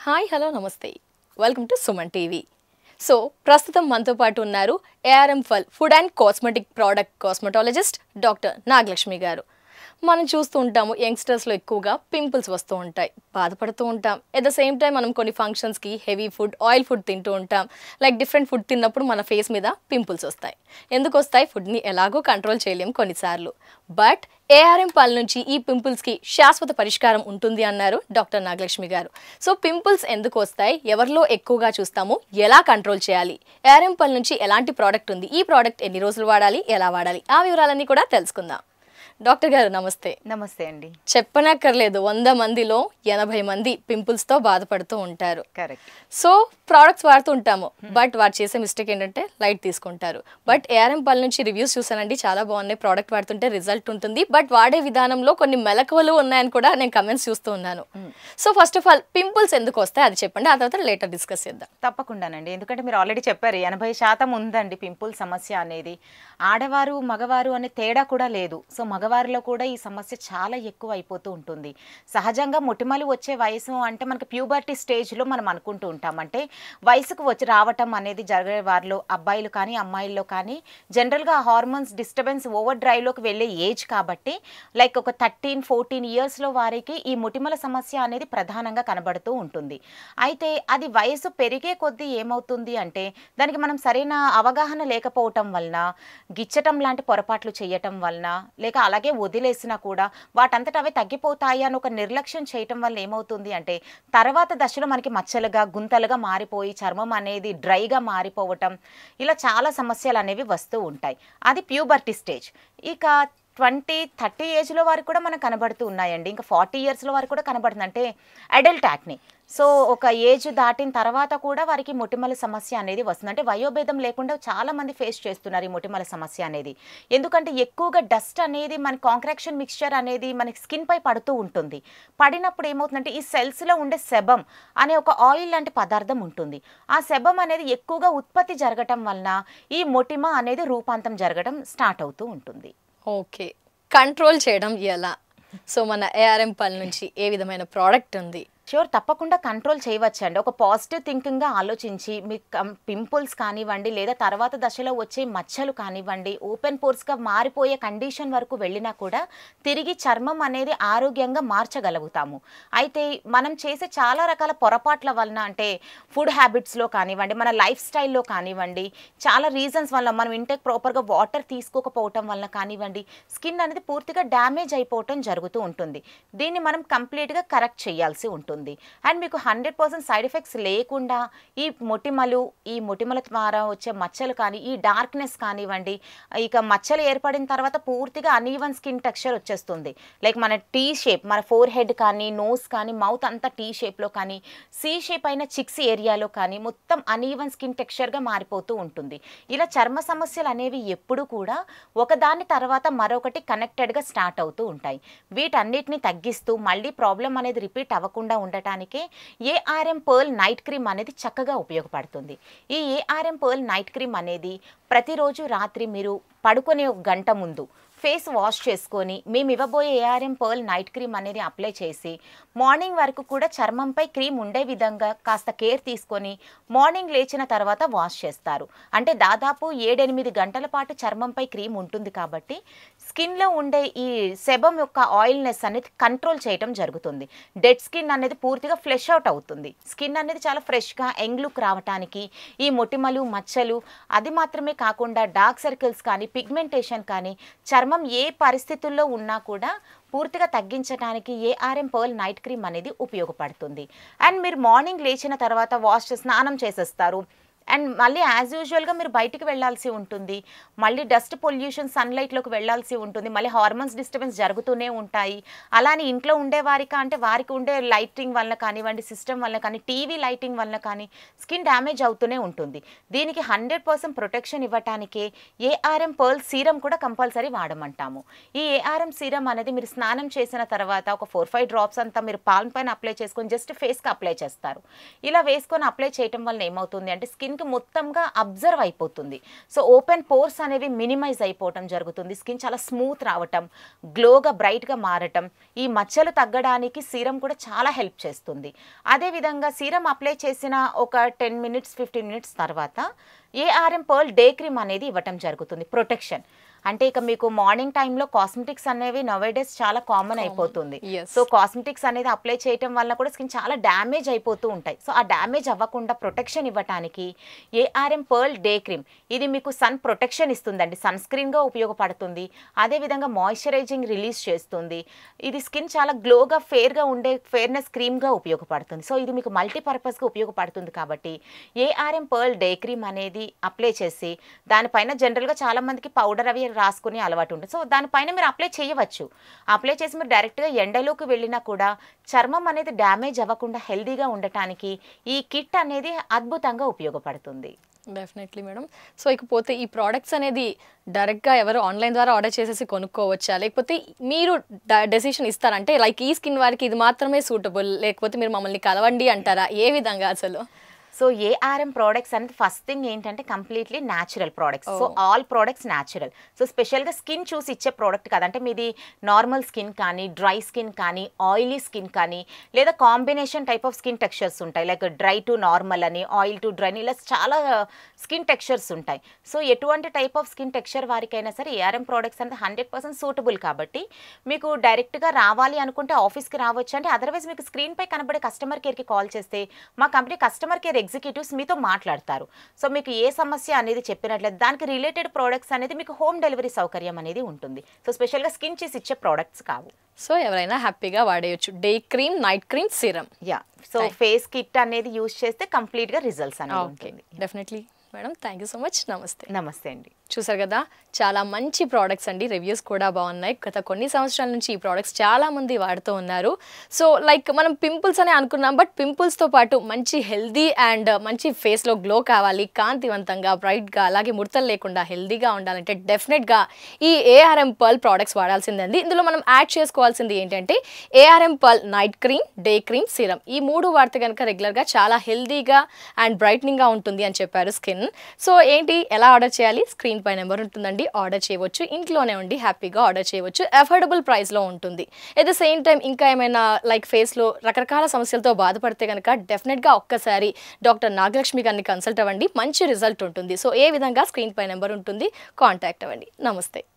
Hi hello namaste welcome to Suman TV so ప్రస్తుతం మనతో పాటు ఉన్నారు ARM pearl food and cosmetic product cosmetologist doctor Nagalakshmi garu మనం చూస్తూ ఉంటాము యంగ్స్టర్స్లో ఎక్కువగా పింపుల్స్ వస్తూ ఉంటాయి బాధపడుతూ ఉంటాం ఎట్ ద సేమ్ టైం మనం కొన్ని ఫంక్షన్స్కి హెవీ ఫుడ్ ఆయిల్ ఫుడ్ తింటూ ఉంటాం లైక్ డిఫరెంట్ ఫుడ్ తిన్నప్పుడు మన ఫేస్ మీద పింపుల్స్ వస్తాయి ఎందుకు వస్తాయి ఫుడ్ని ఎలాగో కంట్రోల్ చేయలేం కొన్నిసార్లు బట్ ఏఆర్ఎం పాల నుంచి ఈ పింపుల్స్కి శాశ్వత పరిష్కారం ఉంటుంది అన్నారు డాక్టర్ నాగలక్ష్మి గారు సో పింపుల్స్ ఎందుకు వస్తాయి ఎవరిలో ఎక్కువగా చూస్తాము ఎలా కంట్రోల్ చేయాలి ఏఆర్ఎం పాల నుంచి ఎలాంటి ప్రోడక్ట్ ఉంది ఈ ప్రోడక్ట్ ఎన్ని రోజులు వాడాలి ఎలా వాడాలి ఆ వివరాలన్నీ కూడా తెలుసుకుందాం డాక్టర్ గారు నమస్తే నమస్తే అండి చెప్పనక్కర్లేదు వంద మందిలో ఎనభై మంది పింపుల్స్తో బాధపడుతూ ఉంటారు కరెక్ట్ సో ప్రోడక్ట్స్ వాడుతూ ఉంటాము బట్ వాడు చేసే మిస్టేక్ ఏంటంటే లైట్ తీసుకుంటారు బట్ ఏఆర్ఎం పల్ నుంచి రివ్యూస్ చూసానండి చాలా బాగున్నాయి ప్రోడక్ట్ వాడుతుంటే రిజల్ట్ ఉంటుంది బట్ వాడే విధానంలో కొన్ని మెలకువలు ఉన్నాయని కూడా నేను కమెంట్స్ చూస్తూ ఉన్నాను so first of all pimples ఎందుకు వస్తాయి అది చెప్పండి ఆ తర్వాత లేటర్ డిస్కస్ చేద్దాం తప్పకుండానండి ఎందుకంటే మీరు ఆల్రెడీ చెప్పారు ఎనభై శాతం ఉందండి పింపుల్ సమస్య అనేది ఆడవారు మగవారు అనే తేడా కూడా లేదు సో మగవారిలో కూడా ఈ సమస్య చాలా ఎక్కువ అయిపోతూ ఉంటుంది సహజంగా మొటిమలు వచ్చే వయసు అంటే మనకి ప్యూబర్టీ స్టేజ్లో మనం అనుకుంటూ ఉంటాం అంటే వయసుకు వచ్చి రావటం అనేది జరిగే వారిలో అబ్బాయిలు కానీ అమ్మాయిల్లో కానీ జనరల్గా హార్మోన్స్ డిస్టర్బెన్స్ ఓవర్ డ్రైవ్లోకి వెళ్ళే ఏజ్ కాబట్టి లైక్ ఒక థర్టీన్ ఫోర్టీన్ ఇయర్స్లో వారికి ఈ మొటిమల సమస్య అనేది ప్రధానంగా కనబడుతూ ఉంటుంది అయితే అది వయసు పెరిగే కొద్దీ ఏమవుతుంది అంటే దానికి మనం సరైన అవగాహన లేకపోవటం వలన గిచ్చటం లాంటి పొరపాట్లు చేయటం వలన లేక అలాగే వదిలేసినా కూడా వాటంతట అవే తగ్గిపోతాయి అని ఒక నిర్లక్ష్యం చేయటం వల్ల ఏమవుతుంది అంటే తర్వాత దశలో మనకి మచ్చలుగా గుంతలుగా మారిపోయి చర్మం అనేది డ్రైగా మారిపోవటం ఇలా చాలా సమస్యలు అనేవి వస్తూ ఉంటాయి అది ప్యూబర్టీ స్టేజ్ ఇక ట్వంటీ థర్టీ ఏజ్లో వారికి కూడా మనకు కనబడుతూ ఉన్నాయండి ఇంకా ఫార్టీ ఇయర్స్లో వారికి కూడా కనబడుతుంది అంటే అడల్ట్ యాక్ని సో ఒక ఏజ్ దాటిన తర్వాత కూడా వారికి మొటిమల సమస్య అనేది వస్తుంది అంటే వయోభేదం లేకుండా చాలా మంది ఫేస్ చేస్తున్నారు ఈ మొటిమల సమస్య అనేది ఎందుకంటే ఎక్కువగా డస్ట్ అనేది మన కాంక్రాక్షన్ మిక్స్చర్ అనేది మనకి స్కిన్ పై పడుతూ ఉంటుంది పడినప్పుడు ఏమవుతుందంటే ఈ సెల్స్లో ఉండే సెబం అనే ఒక ఆయిల్ లాంటి పదార్థం ఉంటుంది ఆ సెబం అనేది ఎక్కువగా ఉత్పత్తి జరగటం వలన ఈ మొటిమ అనేది రూపాంతం జరగడం స్టార్ట్ అవుతూ ఉంటుంది ఓకే కంట్రోల్ చేయడం ఎలా సో మన ఏఆర్ఎం పల్ నుంచి ఏ విధమైన ప్రోడక్ట్ ఉంది ష్యూర్ తప్పకుండా కంట్రోల్ చేయవచ్చండి ఒక పాజిటివ్ థింకింగ్గా ఆలోచించి మీ పింపుల్స్ కానివ్వండి లేదా తర్వాత దశలో వచ్చే మచ్చలు కానివ్వండి ఓపెన్ పోర్స్గా మారిపోయే కండిషన్ వరకు వెళ్ళినా కూడా తిరిగి చర్మం అనేది ఆరోగ్యంగా మార్చగలుగుతాము అయితే మనం చేసే చాలా రకాల పొరపాట్ల వలన అంటే ఫుడ్ హ్యాబిట్స్లో కానివ్వండి మన లైఫ్ స్టైల్లో కానివ్వండి చాలా రీజన్స్ వల్ల మనం ఇంటేక్ ప్రాపర్గా వాటర్ తీసుకోకపోవటం వలన కానివ్వండి స్కిన్ అనేది పూర్తిగా డ్యామేజ్ అయిపోవటం జరుగుతూ ఉంటుంది దీన్ని మనం కంప్లీట్గా కరెక్ట్ చేయాల్సి ఉంటుంది అండ్ మీకు హండ్రెడ్ పర్సెంట్ సైడ్ ఎఫెక్ట్స్ లేకుండా ఈ మొటిమలు ఈ మొటిమల ద్వారా వచ్చే మచ్చలు కానీ ఈ డార్క్నెస్ కానివ్వండి ఇక మచ్చలు ఏర్పడిన తర్వాత పూర్తిగా అన్ఈవన్ స్కిన్ టెక్స్చర్ వచ్చేస్తుంది లైక్ మన టీ షేప్ మన ఫోర్ హెడ్ కానీ నోస్ కానీ మౌత్ అంతా టీ షేప్లో కానీ సి షేప్ అయిన చిక్స్ ఏరియాలో కానీ మొత్తం అన్ఈవన్ స్కిన్ టెక్స్చర్గా మారిపోతూ ఉంటుంది ఇలా చర్మ సమస్యలు అనేవి ఎప్పుడు కూడా ఒకదాని తర్వాత మరొకటి కనెక్టెడ్గా స్టార్ట్ అవుతూ ఉంటాయి వీటన్నిటిని తగ్గిస్తూ మళ్ళీ ప్రాబ్లం అనేది రిపీట్ అవ్వకుండా ఉండటానికి ఏఆర్ఎం పర్ల్ నైట్ క్రీమ్ అనేది చక్కగా ఉపయోగపడుతుంది ఈ ఏఆర్ఎం పర్ల్ నైట్ క్రీమ్ అనేది ప్రతిరోజు రాత్రి మీరు పడుకునే ఒక గంట ముందు ఫేస్ వాష్ చేసుకొని మేము ఇవ్వబోయే ఏఆర్ఎం పర్ల్ నైట్ క్రీమ్ అనేది అప్లై చేసి మార్నింగ్ వరకు కూడా చర్మంపై క్రీమ్ ఉండే విధంగా కాస్త కేర్ తీసుకొని మార్నింగ్ లేచిన తర్వాత వాష్ చేస్తారు అంటే దాదాపు ఏడెనిమిది గంటల పాటు చర్మంపై క్రీమ్ ఉంటుంది కాబట్టి స్కిన్లో ఉండే ఈ సెబం యొక్క ఆయిల్నెస్ అనేది కంట్రోల్ చేయటం జరుగుతుంది డెడ్ స్కిన్ అనేది పూర్తిగా ఫ్లెష్ అవుట్ అవుతుంది స్కిన్ అనేది చాలా ఫ్రెష్గా యంగ్ లుక్ రావటానికి ఈ మొటిమలు మచ్చలు అది మాత్రమే కాకుండా డార్క్ సర్కిల్స్ కానీ పిగ్మెంటేషన్ కానీ చర్మం ఏ పరిస్థితుల్లో ఉన్నా కూడా పూర్తిగా తగ్గించడానికి ఏఆర్ఎం పర్ల్ నైట్ క్రీమ్ అనేది ఉపయోగపడుతుంది అండ్ మీరు మార్నింగ్ లేచిన తర్వాత వాష్ స్నానం చేసేస్తారు అండ్ మళ్ళీ యాజ్ యూజువల్గా మీరు బయటికి వెళ్ళాల్సి ఉంటుంది మళ్ళీ డస్ట్ పొల్యూషన్ సన్లైట్లోకి వెళ్ళాల్సి ఉంటుంది మళ్ళీ హార్మోన్స్ డిస్టర్బెన్స్ జరుగుతూనే ఉంటాయి అలానే ఇంట్లో ఉండే వారికి అంటే వారికి ఉండే లైటింగ్ వల్ల కానివ్వండి సిస్టమ్ వల్ల కానీ టీవీ లైటింగ్ వల్ల కానీ స్కిన్ డ్యామేజ్ అవుతూనే ఉంటుంది దీనికి హండ్రెడ్ పర్సెంట్ ప్రొటెక్షన్ ఇవ్వటానికే ఏఆర్ఎం పర్ల్ సీరం కూడా కంపల్సరీ వాడమంటాము ఈ ఏఆర్ఎం సీరం అనేది మీరు స్నానం చేసిన తర్వాత ఒక ఫోర్ ఫైవ్ డ్రాప్స్ అంతా మీరు పాల్మ్ పైన అప్లై చేసుకొని జస్ట్ ఫేస్కి అప్లై చేస్తారు ఇలా వేసుకొని అప్లై చేయటం వల్ల ఏమవుతుంది అంటే స్కిన్ స్కిన్కి మొత్తంగా అబ్జర్వ్ అయిపోతుంది సో ఓపెన్ పోర్స్ అనేవి మినిమైజ్ అయిపోవటం జరుగుతుంది స్కిన్ చాలా స్మూత్ రావటం గ్లోగా బ్రైట్గా మారటం ఈ మచ్చలు తగ్గడానికి సీరం కూడా చాలా హెల్ప్ చేస్తుంది అదేవిధంగా సీరం అప్లై చేసిన ఒక టెన్ మినిట్స్ ఫిఫ్టీన్ మినిట్స్ తర్వాత ఏఆర్ఎం పర్ల్ డే క్రీమ్ అనేది ఇవ్వటం జరుగుతుంది ప్రొటెక్షన్ అంటే ఇక మీకు మార్నింగ్ టైంలో కాస్మెటిక్స్ అనేవి నవేడేస్ చాలా కామన్ అయిపోతుంది Yes. సో కాస్మెటిక్స్ అనేది అప్లై చేయటం వల్ల కూడా స్కిన్ చాలా డ్యామేజ్ అయిపోతూ ఉంటాయి సో ఆ డ్యామేజ్ అవ్వకుండా ప్రొటెక్షన్ ఇవ్వటానికి ఏఆర్ఎం పర్ల్ డే క్రీమ్ ఇది మీకు సన్ ప్రొటెక్షన్ ఇస్తుందండి సన్ స్క్రీన్గా ఉపయోగపడుతుంది అదేవిధంగా మాయిశ్చరైజింగ్ రిలీజ్ చేస్తుంది ఇది స్కిన్ చాలా గ్లోగా ఫేర్గా ఉండే ఫేర్నెస్ క్రీమ్గా ఉపయోగపడుతుంది సో ఇది మీకు మల్టీపర్పస్గా ఉపయోగపడుతుంది కాబట్టి ఏఆర్ఎం పర్ల్ డే క్రీమ్ అనేది అప్లై చేసి దానిపైన జనరల్గా చాలా మందికి పౌడర్ అవి రాసుకునే అలవాటు ఉంటుంది సో దానిపైన మీరు అప్లై చేయవచ్చు అప్లై చేసి మీరు డైరెక్ట్గా ఎండలోకి వెళ్ళినా కూడా చర్మం అనేది డ్యామేజ్ అవ్వకుండా హెల్దీగా ఉండటానికి ఈ కిట్ అనేది అద్భుతంగా ఉపయోగపడుతుంది డెఫినెట్లీ మేడం సో ఇకపోతే ఈ ప్రోడక్ట్స్ అనేది డైరెక్ట్గా ఎవరు ఆన్లైన్ ద్వారా ఆర్డర్ చేసేసి కొనుక్కోవచ్చా లేకపోతే మీరు డెసిషన్ ఇస్తారంటే లైక్ ఈ స్కిన్ వారికి ఇది మాత్రమే సూటబుల్ లేకపోతే మీరు మమ్మల్ని కలవండి అంటారా ఏ విధంగా అసలు సో ఏఆర్ఎం ప్రోడక్ట్స్ అనేది ఫస్ట్ థింగ్ ఏంటంటే completely natural products so Oh. All products natural so స్పెషల్గా స్కిన్ చూసి ఇచ్చే ప్రోడక్ట్ కాదంటే మీది నార్మల్ స్కిన్ కానీ డ్రై స్కిన్ కానీ ఆయిలీ స్కిన్ కానీ లేదా combination type of skin textures ఉంటాయి లైక్ డ్రై టు నార్మల్ అని ఆయిల్ టు డ్రై ఇలా చాలా స్కిన్ టెక్స్చర్స్ ఉంటాయి సో ఎటువంటి టైప్ ఆఫ్ స్కిన్ టెక్స్చర్ వారికైనా సరే ఏఆర్ఎం ప్రోడక్ట్స్ అనేది హండ్రెడ్ పర్సెంట్ సూటబుల్ కాబట్టి మీకు డైరెక్ట్గా రావాలి అనుకుంటే ఆఫీస్కి రావచ్చు అంటే అదర్వైజ్ మీకు స్క్రీన్పై కనబడే కస్టమర్ కేర్కి కాల్ చేస్తే మా కంపెనీ కస్టమర్ కేర్ ఎగ్జిక్యూటివ్స్ మీతో మాట్లాడతారు సో మీకు ఏ సమస్య అనేది చెప్పినట్లయితే దానికి రిలేటెడ్ ప్రోడక్ట్స్ అనేది మీకు హోమ్ డెలివరీ సౌకర్యం అనేది ఉంటుంది సో స్పెషల్గా స్కిన్ చేసి ఇచ్చే ప్రోడక్ట్స్ కావు సో ఎవరైనా హ్యాపీగా వాడేయచ్చు day cream night cream serum yeah so Thank- face kit అనేది యూజ్ చేస్తే కంప్లీట్గా రిజల్ట్స్ అనేది ఓకే ఉంటుంది definitely madam thank you so much నమస్తే నమస్తే అండి చూసారు కదా చాలా మంచి ప్రోడక్ట్స్ అండి రివ్యూస్ కూడా బాగున్నాయి గత కొన్ని సంవత్సరాల నుంచి ఈ ప్రోడక్ట్స్ చాలా మంది వాడుతూ ఉన్నారు సో లైక్ మనం పింపుల్స్ అనే అనుకున్నాం బట్ పింపుల్స్తో పాటు మంచి హెల్దీ అండ్ మంచి ఫేస్లో గ్లో కావాలి కాంతివంతంగా బ్రైట్గా అలాగే ముడతలు లేకుండా హెల్దీగా ఉండాలంటే డెఫినెట్గా ఈ ఏఆర్ఎం పర్ల్ ప్రోడక్ట్స్ వాడాల్సిందండి ఇందులో మనం యాడ్ చేసుకోవాల్సింది ఏంటంటే ARM pearl night cream day cream serum ఈ మూడు వాడితే కనుక రెగ్యులర్గా చాలా హెల్దీగా అండ్ బ్రైట్నింగ్గా ఉంటుంది అని చెప్పారు స్కిన్ సో ఏంటి ఎలా ఆర్డర్ చేయాలి స్క్రీన్ పై నెంబర్ ఉంటుందండి ఆర్డర్ చేయవచ్చు ఇంట్లోనే ఉండి హ్యాపీగా ఆర్డర్ చేయవచ్చు అఫోర్డబుల్ ప్రైస్లో ఉంటుంది ఎట్ ద సేమ్ టైం ఇంకా ఏమైనా లైక్ ఫేస్లో రకరకాల సమస్యలతో బాధపడితే కనుక డెఫినెట్గా ఒక్కసారి డాక్టర్ నాగలక్ష్మి గారిని కన్సల్ట్ అవ్వండి మంచి రిజల్ట్ ఉంటుంది సో ఏ విధంగా స్క్రీన్ పై నెంబర్ ఉంటుంది కాంటాక్ట్ అవ్వండి నమస్తే